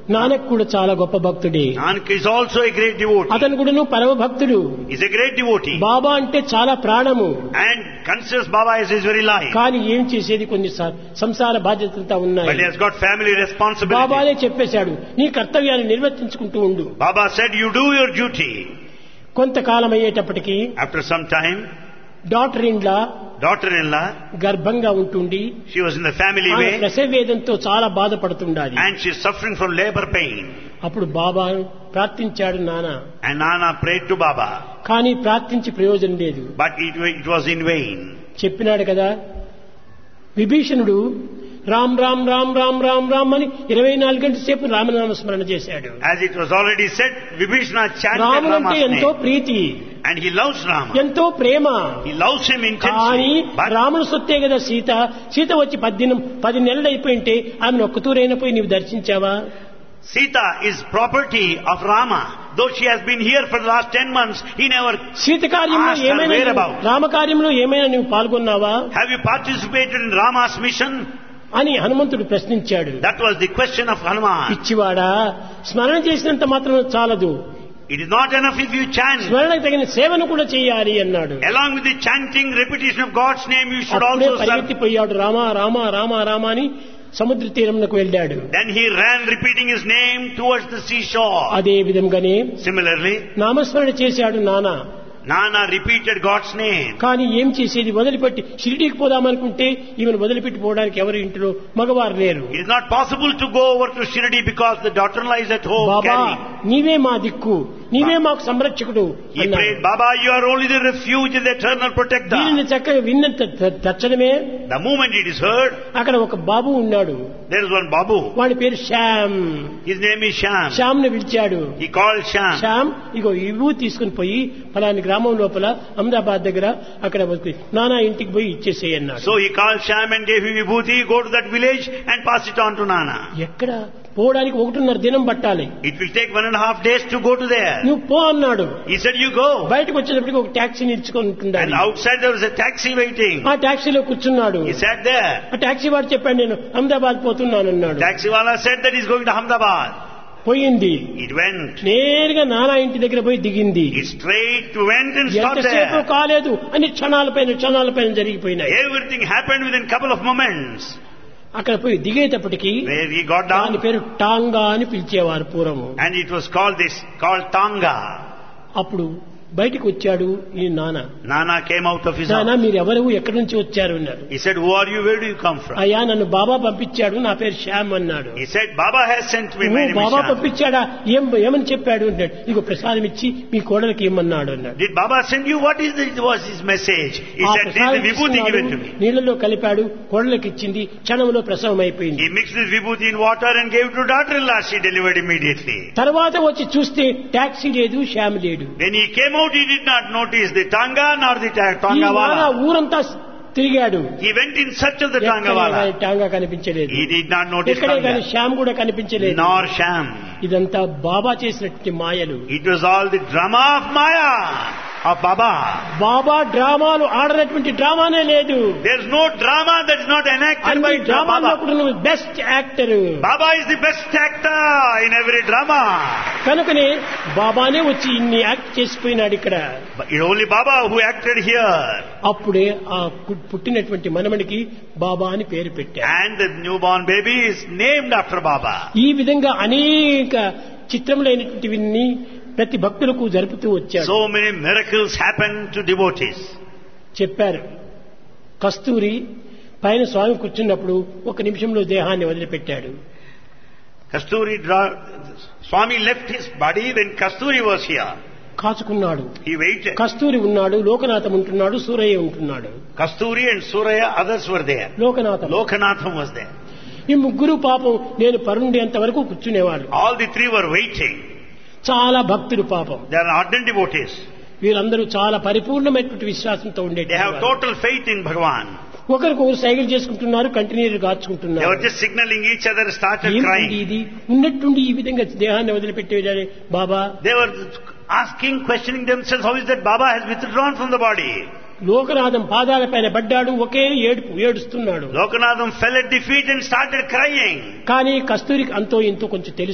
నానక్ కూడా చాలా గొప్ప భక్తుడే Nanak is also a great devotee. అతను కూడాను పరమ భక్తుడు He's a great devotee. బాబా అంటే చాలా ప్రాణము And considers Baba as his very life. కానీ ఏం చేసేది కొన్ని స- సంసార బాధ్యతలంతా But he ఉన్నాయి has got family responsibility. బాబానే చెప్పేశాడు నీ కర్తవ్యాన్ని నిర్వర్తించుకుంటూ ఉండు Baba said, you do your duty. కొంతకాలం అయ్యేటప్పటికి After some time, డాక్టర్ ఇండ్లా daughter-in-law, గర్భంగా ఉంటుండి she was in the family ఆమె way ప్రసవేదంతో చాలా బాధపడుతుండాలి and she's suffering from labor pain. అప్పుడు బాబా ప్రార్థించాడు నాన్న And Nana prayed to Baba. కానీ ప్రార్థించి ప్రయోజనం లేదు But it, wa- it was in vain. చెప్పినాడు కదా విభీషణుడు రామ్ రామ్ రామ్ రామ్ రామ్ రామ్ అని ఇరవై నాలుగు గంటల సేపు రామనామ స్మరణ చేశాడు As it was already said, Vibhishana chanted రాముడు అంటే Rama's ఎంతో name. Preethi And he loves Rama. ఎంతో ప్రేమ He loves him కానీ intensely. But రాముడు సొత్తే కదా సీత సీత వచ్చి పద్దెనం పది నెలలు అయిపోయింటే ఆమెను ఒక్కతూరైనా పోయి నీవు దర్శించావా Sita is property of Rama. Though she has been here for the last ten months, he never. Sita కార్యంలో Ask her ఏమైనా whereabout. నువ్వు- రామ కార్యంలో ఏమైనా నువ్వు పాల్గొన్నావా Have you participated in Rama's mission? అని హనుమంతుడు ప్రశ్నించాడు That was the question of Hanuman. పిచ్చివాడా స్మరణ చేసినంత మాత్రం చాలదు It is not enough if you chant. స్మరణకు తగిన సేవను కూడా చేయాలి అన్నాడు Along with the chanting, repetition of God's name, you should అప్పుడే also serve. పరిగెత్తిపోయాడు రామ రామ రామ రామ అని సముద్ర తీరంకు వెళ్ళాడు Then he ran repeating his name towards the seashore. అదే విధంగానే Similarly, నామస్మరణ చేశాడు నానా Nana repeated God's name. కానీ ఏం చేసేది వదిలిపెట్టి షిరిడీకి పోదామనుకుంటే ఈమెను వదిలిపెట్టి పోవడానికి ఎవరి ఇంటిలో మగవారు లేరు It is not possible to go over to Shirdi because the daughter-in-law is at home Baba carrying. నీవే మా దిక్కు నీవే మాకు సంరక్షకుడు He అన్నాడు. prayed, Baba, you are only the refuge, the eternal protector. దీనిని చక్కగా విన్నంత త- తచ్చడమే The moment it is heard, అక్కడ ఒక బాబు ఉన్నాడు there is one Babu. వాడి పేరు Shyam His name is Sham. Shyam ను పిలిచాడు He called Sham. శ్యామ్ ఇగో ఇవ్వు తీసుకుని పోయి ఫలాని గ్రామం లోపల అహ్మదాబాద్ దగ్గర అక్కడ ఒక నానా ఇంటికి పోయి ఇచ్చేసేయి అన్నాడు So he called Sham and gave him vibhuti, go to that village and pass it on to Nana. ఎక్కడ పోవడానికి ఒకటిన్నర దినం పట్టాలి It will take one and a half days to go to there. నువ్వు పో అన్నాడు He said, you go. బయటకు వచ్చేటప్పటికి ఒక టాక్సీ నిలుచుకొని And ఉంటుండాలి outside there was a taxi waiting. ఆ టాక్సీలో కూర్చున్నాడు He sat there. ఆ టాక్సీ వాడు చెప్పాడు నేను అహ్మదాబాద్ పోతున్నాను అన్నాడు Taxi wala said that he's going to Ahmedabad. పోయింది It went. నేరుగా నానా ఇంటి దగ్గర పోయి దిగింది He straight went and stopped ఎంతసేపు there. కాలేదు అని క్షణాలపైన క్షణాలపైన జరిగిపోయినాయి Everything happened within a couple of moments. అక్కడ పోయి దిగేటప్పటికి Where he got దాని down పేరు టాంగా అని పిలిచేవారు పూర్వము and it was called this, called Tanga. అప్పుడు బయటికి వచ్చాడు ఈ నాన్న Nana came out of his నాన్న house. మీరు ఎవరు ఎక్కడి నుంచి వచ్చారు అన్నాడు He said, who are you? Where do you come from? అయ్యా నన్ను బాబా పంపించాడు నా పేరు శ్యామ్ అన్నాడు He said, Baba has sent me. "Oh, My name is Baba Shyam." పంపించాడా ఏం ఏమని చెప్పాడు అన్నాడు ఇగో ప్రసాదం ఇచ్చి మీ కోడలికి ఇమ్మన్నాడు అన్నాడు Did Baba send you? What is the, was his message? He ఆ said, this ప్రసాదం is vibhuti తీసుకున్నాడు, given to me. నీళ్ళలో కలిపాడు కోడలికి ఇచ్చింది క్షణంలో ప్రసవం అయిపోయింది He mixed this vibhuti in water and gave it to daughter-in-law. She delivered immediately. తర్వాత వచ్చి చూస్తే టాక్సీ లేదు శ్యామ్ లేడు When he came out, he did not notice the Tanga nor the ta- ఈ Tanga నాన్న wala. ఊరంతా తిరిగాడు He went in search of the ఎక్కడే Tanga wala. కానీ టాంగా కనిపించలేదు He did not notice ఎక్కడే కానీ Tanga. శ్యామ్ కూడా కనిపించలేదు Nor Sham. ఇదంతా బాబా చేసినటువంటి మాయలు It was all the drama of Maya, of Baba. బాబా డ్రామాలు ఆడనటువంటి డ్రామానే లేదు There's no drama that is not enacted అన్ని by డ్రామాల్లో Baba. కూడా నువ్వు best actor Baba is the best actor in every drama. కనుకనే బాబానే వచ్చి ఇన్ని యాక్ట్ చేసిపోయినాడు ఇక్కడ But it's only Baba who acted here. అప్పుడే ఆ పు- పుట్టినటువంటి మనమడికి బాబా అని పేరు పెట్టారు And the newborn baby is named after Baba. ఈ విధంగా అనేక చిత్రములైనటువంటివన్నీ ప్రతి భక్తులకు జరుపుతూ వచ్చారు So many miracles happen to devotees. చెప్పారు కస్తూరి పైన స్వామి కూర్చున్నప్పుడు ఒక నిమిషంలో దేహాన్ని వదిలిపెట్టాడు Kasturi, dra- Swami left his body when Kasturi was here. కాచుకున్నాడు He waited. కస్తూరి ఉన్నాడు లోకనాథం ఉంటున్నాడు సూరయ్య ఉంటున్నాడు Kasturi and Suraya, others were there. Lokanatham Lokanatham was there. ఈ ముగ్గురు పాపం నేను పరుండేంత వరకు కూర్చునేవాళ్ళు All the three were waiting. చాలా భక్తులు పాపం They are ardent devotees. వీరందరూ చాలా పరిపూర్ణమైనటువంటి విశ్వాసంతో They ఉండేది have total faith in Bhagavan. ఒకరికొకరు సైకిల్ చేసుకుంటున్నారు కంటిన్యూర్ They కాచుకుంటున్నారు were just signaling each other, started ఏమిటి crying. ఇది ఉన్నట్టుండి ఈ విధంగా దేహాన్ని వదిలిపెట్టేదని బాబా They were asking, questioning themselves, how is that Baba has withdrawn from the body? Lokanatham పాదాల పైన పడ్డాడు ఒకే ఏడుపు ఏడుస్తున్నాడు Lokanatham fell at the feet and started crying. కానీ కస్తూరికి అంతో ఇంతో కొంచెం తెలుసు